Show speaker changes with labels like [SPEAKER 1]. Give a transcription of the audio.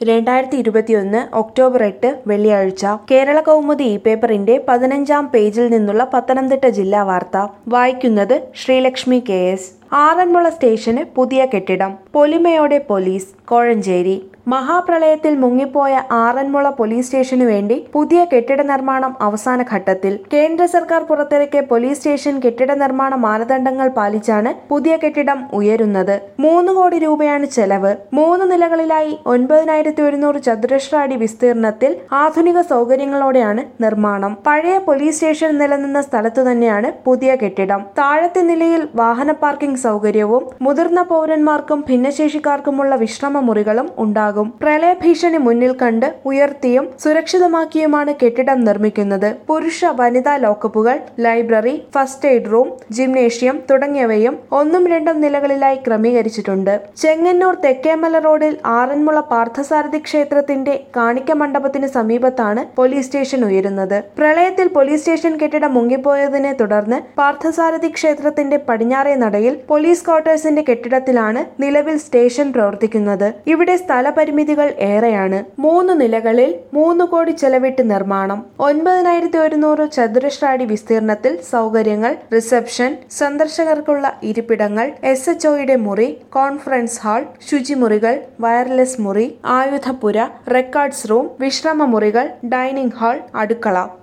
[SPEAKER 1] രണ്ടായിരത്തി ഇരുപത്തിയൊന്ന് ഒക്ടോബർ എട്ട് വെള്ളിയാഴ്ച കേരള കൗമുദി ഈ പേപ്പറിന്റെ പതിനഞ്ചാം പേജിൽ നിന്നുള്ള പത്തനംതിട്ട ജില്ലാ വാർത്ത വായിക്കുന്നത് ശ്രീലക്ഷ്മി കെ എസ് ആറന്മുള സ്റ്റേഷന് പുതിയ കെട്ടിടം പൊലിമയോടെ പോലീസ് കോഴഞ്ചേരി മഹാപ്രളയത്തിൽ മുങ്ങിപ്പോയ ആറന്മുള പോലീസ് സ്റ്റേഷനു വേണ്ടി പുതിയ കെട്ടിട നിർമ്മാണം അവസാന ഘട്ടത്തിൽ കേന്ദ്ര സർക്കാർ പുറത്തിറക്കിയ പോലീസ് സ്റ്റേഷൻ കെട്ടിട നിർമ്മാണ മാനദണ്ഡങ്ങൾ പാലിച്ചാണ് പുതിയ കെട്ടിടം ഉയരുന്നത് മൂന്ന് കോടി രൂപയാണ് ചെലവ് മൂന്ന് നിലകളിലായി ഒൻപതിനായിരത്തി ഒരുന്നൂറ് ചതുരശ്ര അടി വിസ്തീർണത്തിൽ ആധുനിക സൗകര്യങ്ങളോടെയാണ് നിർമ്മാണം പഴയ പോലീസ് സ്റ്റേഷൻ നിലനിന്ന സ്ഥലത്തു തന്നെയാണ് പുതിയ കെട്ടിടം താഴത്തെ നിലയിൽ വാഹന പാർക്കിംഗ് സൗകര്യവും മുതിർന്ന പൗരന്മാർക്കും ഭിന്നശേഷിക്കാർക്കുമുള്ള വിശ്രമ മുറികളും ഉണ്ടാകും പ്രളയഭീഷണി മുന്നിൽ കണ്ട് ഉയർത്തിയും സുരക്ഷിതമാക്കിയുമാണ് കെട്ടിടം നിർമ്മിക്കുന്നത് പുരുഷ വനിതാ ലോക്കപ്പുകൾ library first aid room gymnasium തുടങ്ങിയവയും ഒന്നും രണ്ടും നിലകളിലായി ക്രമീകരിച്ചിട്ടുണ്ട് ചെങ്ങന്നൂർ തെക്കേമല റോഡിൽ ആറന്മുള പാർത്ഥസാരഥി ക്ഷേത്രത്തിന്റെ കാണിക്ക മണ്ഡപത്തിന് സമീപത്താണ് പോലീസ് സ്റ്റേഷൻ ഉയരുന്നത് പ്രളയത്തിൽ പോലീസ് സ്റ്റേഷൻ കെട്ടിടം മുങ്ങിപ്പോയതിനെ തുടർന്ന് പാർത്ഥസാരഥി ക്ഷേത്രത്തിന്റെ പടിഞ്ഞാറേ നടയിൽ പോലീസ് ക്വാർട്ടേഴ്സിന്റെ കെട്ടിടത്തിലാണ് നിലവിൽ സ്റ്റേഷൻ പ്രവർത്തിക്കുന്നത് ഇവിടെ സ്ഥലപരിമിതികൾ ഏറെയാണ് മൂന്ന് നിലകളിൽ മൂന്ന് കോടി ചെലവിട്ട് നിർമ്മാണം ഒൻപതിനായിരത്തി ഒരുന്നൂറ് ചതുരശ്ര അടി വിസ്തീർണത്തിൽ സൗകര്യങ്ങൾ റിസപ്ഷൻ സന്ദർശകർക്കുള്ള ഇരിപ്പിടങ്ങൾ എസ് എച്ച് ഒയുടെ മുറി കോൺഫറൻസ് ഹാൾ ശുചിമുറികൾ വയർലെസ് മുറി ആയുധപുര റെക്കോർഡ്സ് റൂം വിശ്രമ മുറികൾ ഡൈനിങ് ഹാൾ അടുക്കള